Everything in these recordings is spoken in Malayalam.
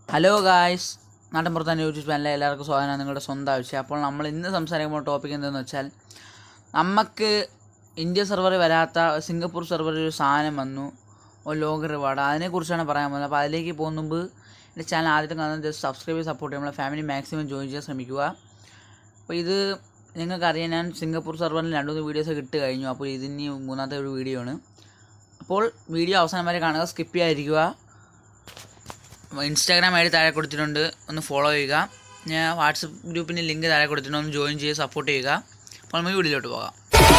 ഹലോ ഗായ്സ് നാട്ടിൻ പുറത്താൻ യൂട്യൂബ് ചാനലിലെ എല്ലാവർക്കും സ്വാഗതം നിങ്ങളുടെ സ്വന്തം ആവശ്യം അപ്പോൾ നമ്മൾ ഇന്ന് സംസാരിക്കുമ്പോൾ ടോപ്പിക് എന്തെന്ന് വെച്ചാൽ നമുക്ക് ഇന്ത്യ സെർവറിൽ വരാത്ത സിംഗപ്പൂർ സെർവറിൽ ഒരു സാധനം വന്നു ഒരു ലോക റിവാർഡ് അതിനെക്കുറിച്ചാണ് പറയാൻ പോകുന്നത് അപ്പോൾ അതിലേക്ക് പോകുന്ന മുമ്പ് എൻ്റെ ചാനൽ ആദ്യത്തെ കാണുന്നത് ജസ്റ്റ് സബ്സ്ക്രൈബ് ചെയ്ത് സപ്പോർട്ട് ചെയ്യുക നമ്മളെ ഫാമിലി മാക്സിമം ജോയിൻ ചെയ്യാൻ ശ്രമിക്കുക അപ്പോൾ ഇത് നിങ്ങൾക്കറിയാം ഞാൻ സിംഗപ്പൂർ സെർവറിൽ രണ്ട് മൂന്ന് വീഡിയോസ് ഇട്ട് കഴിഞ്ഞു അപ്പോൾ ഇതിനി മൂന്നാമത്തെ ഒരു വീഡിയോ ആണ് അപ്പോൾ വീഡിയോ അവസാനം വരെ കാണുക സ്കിപ്പ് ചെയ്യാതിരിക്കുക ഇൻസ്റ്റാഗ്രാം ഐ ഡി താഴെ കൊടുത്തിട്ടുണ്ട് ഒന്ന് ഫോളോ ചെയ്യുക ഞാൻ വാട്സപ്പ് ഗ്രൂപ്പിൻ്റെ ലിങ്ക് താഴെ കൊടുത്തിട്ടുണ്ട് ഒന്ന് ജോയിൻ ചെയ്ത് സപ്പോർട്ട് ചെയ്യുക അപ്പോൾ നമുക്ക് വീഡിയോയിലോട്ട് പോകാം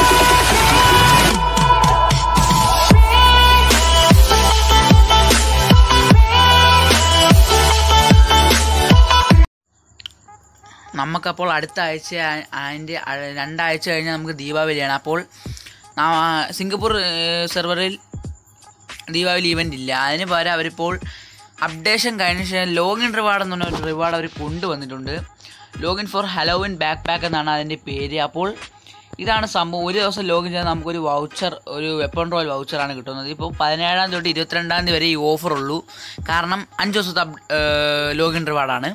നമുക്കപ്പോൾ അടുത്ത ആഴ്ച ആ- അതിൻ്റെ അ- രണ്ടാഴ്ച കഴിഞ്ഞാൽ നമുക്ക് ദീപാവലിയാണ് അപ്പോൾ നാ- സിംഗപ്പൂർ ഏഹ്, സെർവറിൽ ദീപാവലി ഇവൻ്റ് ഇല്ല അതിന് പകരം അവരിപ്പോൾ അപ്ഡേഷൻ കഴിഞ്ഞ ശേഷം ലോഗിൻ റിവാർഡ് എന്ന് പറഞ്ഞ ഒരു റിവാർഡ് അവർ കൊണ്ടുവന്നിട്ടുണ്ട് login for Halloween backpack എന്നാണ് അതിൻ്റെ പേര് അപ്പോൾ ഇതാണ് സംഭവം ഒരു ദിവസം ലോഗിൻ ചെയ്താൽ നമുക്കൊരു വൗച്ചർ ഒരു വെപ്പൺ റോയൽ വൗച്ചറാണ് കിട്ടുന്നത് ഇപ്പോൾ പതിനേഴാം തൊട്ട് ഇരുപത്തിരണ്ടാം തീയതി വരെ ഈ ഓഫർ ഉള്ളൂ കാരണം അഞ്ച് ദിവസത്തെ അപ്- ഏഹ്, ലോഗിൻ റിവാർഡാണ്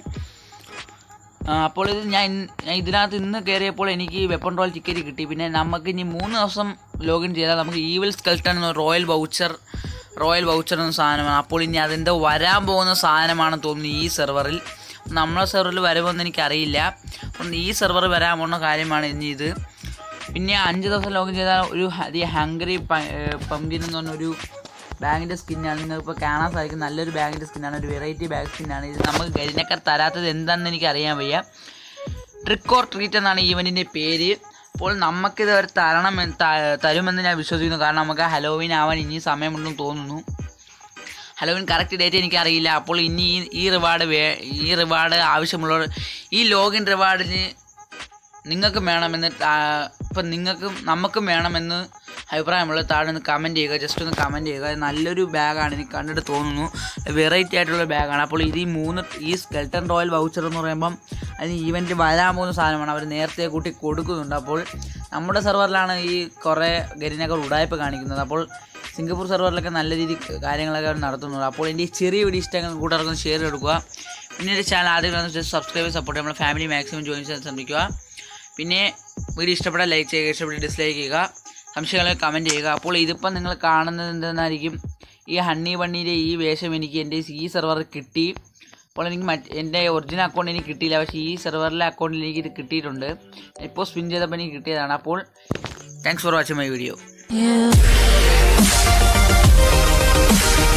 ആ, അപ്പോൾ ഇത് ഞാൻ ഇന്ന്- ഞാൻ ഇതിനകത്ത് ഇന്ന് കയറിയപ്പോൾ എനിക്ക് വെപ്പൺ റോയൽ ടിക്കറ്റ് കിട്ടി പിന്നെ നമുക്ക് ഇനി മൂന്ന് ദിവസം ലോഗിൻ ചെയ്താൽ നമുക്ക് ഈവിൽ സ്കെൽട്ടൺ എന്ന റോയൽ വൗച്ചർ റോയൽ വൗച്ചർ എന്ന സാധനമാണ് അപ്പോൾ ഇനി അതിൻ്റെ വരാൻ പോകുന്ന സാധനമാണെന്ന് തോന്നുന്നു ഈ സെർവറിൽ നമ്മളെ സെർവറിൽ വരുമെന്ന് എനിക്കറിയില്ല അപ്പം ഈ സെർവർ വരാൻ പോകുന്ന കാര്യമാണ് ഇനി ഇത് പിന്നെ അഞ്ച് ദിവസം ലോഗിൻ ചെയ്താൽ ഒരു ഹരി ഹംഗറി പമ്പിൻ എന്ന് പറഞ്ഞൊരു ബാഗിൻ്റെ സ്കിന്നാണ് നിങ്ങൾക്കിപ്പോൾ കാണാൻ സാധിക്കും നല്ലൊരു ബാഗിൻ്റെ സ്കിന്നാണ് ഒരു വെറൈറ്റി ബാഗ് സ്കിന്നാണ് ഇത് നമുക്ക് ഗരിനക്കർ തരാത്തത് എന്താണെന്ന് എനിക്ക് അറിയാൻ വയ്യ ട്രിക്ക് ഓർ ട്രീറ്റ് എന്നാണ് ഈവൻറ്റിൻ്റെ പേര് അപ്പോൾ നമുക്കിത് അവർ തരണം എന്ന് ത- തരുമെന്ന് ഞാൻ വിശ്വസിക്കുന്നു കാരണം നമുക്ക് ഹലോവിൻ ആവാൻ ഇനി സമയമുണ്ടെന്ന് തോന്നുന്നു ഹലോവിൻ കറക്റ്റ് ഡേറ്റ് എനിക്കറിയില്ല അപ്പോൾ ഇനി ഈ ഈ റിവാർഡ് വേ ഈ റിവാർഡ് ആവശ്യമുള്ളവർ ഈ ലോഗിൻ റിവാർഡിന് നിങ്ങൾക്കും വേണമെന്ന് താ- ഇപ്പം നിങ്ങൾക്കും നമുക്കും വേണമെന്ന് അഭിപ്രായമുള്ള താഴെ ഒന്ന് കമൻറ്റ് ചെയ്യുക ജസ്റ്റ് ഒന്ന് കമൻറ്റ് ചെയ്യുക ഇത് നല്ലൊരു ബാഗാണ് എനിക്ക് കണ്ടിട്ട് തോന്നുന്നു വെറൈറ്റി ആയിട്ടുള്ള ബാഗാണ് അപ്പോൾ ഇത് ഈ മൂന്ന് ഈ സ്കെൽട്ടൺ റോയൽ വൗച്ചർ എന്ന് പറയുമ്പം അതിന് ഈവൻറ്റ് വരാൻ പോകുന്ന സാധനമാണ് അവർ നേരത്തെ കൂട്ടി കൊടുക്കുന്നുണ്ട് അപ്പോൾ നമ്മുടെ സെർവറിലാണ് ഈ കുറേ ഗരിനൊക്കെ ഉടായ്പ കാണിക്കുന്നത് അപ്പോൾ സിംഗപ്പൂർ സെർവറിലൊക്കെ നല്ല രീതിയിൽ കാര്യങ്ങളൊക്കെ അവർ നടത്തുന്നുണ്ട് അപ്പോൾ എൻ്റെ ഈ ചെറിയ വീഡിയോ ഇഷ്ടങ്ങൾ കൂട്ടുകാർക്കൊന്ന് ഷെയർ കൊടുക്കുക പിന്നെ എൻ്റെ ചാനൽ ആദ്യം സബ്സ്ക്രൈബ് സപ്പോർട്ട് നമ്മുടെ ഫാമിലി മാക്സിമം ജോയിൻ ചെയ്യാൻ ശ്രമിക്കുക പിന്നെ വീഡിയോ ഇഷ്ടപ്പെട്ടാൽ ലൈക്ക് ചെയ്യുക ഇഷ്ടപ്പെട്ട് ഡിസ്ലൈക്ക് ചെയ്യുക സംശയങ്ങളെ കമൻറ്റ് ചെയ്യുക അപ്പോൾ ഇതിപ്പം നിങ്ങൾ കാണുന്നത് എന്തെന്നായിരിക്കും ഈ ഹണ്ണി ബണ്ണിയുടെ ഈ വേഷം എനിക്ക് എൻ്റെ ഈ സെർവറിൽ കിട്ടി അപ്പോൾ എനിക്ക് മറ്റ് എൻ്റെ ഒറിജിനൽ അക്കൗണ്ട് എനിക്ക് കിട്ടിയില്ല പക്ഷേ ഈ സെർവറിലെ അക്കൗണ്ടിൽ എനിക്ക് ഇത് കിട്ടിയിട്ടുണ്ട് ഇപ്പോൾ സ്പിൻ ചെയ്തപ്പോൾ എനിക്ക് കിട്ടിയതാണ് അപ്പോൾ thanks for watching my video You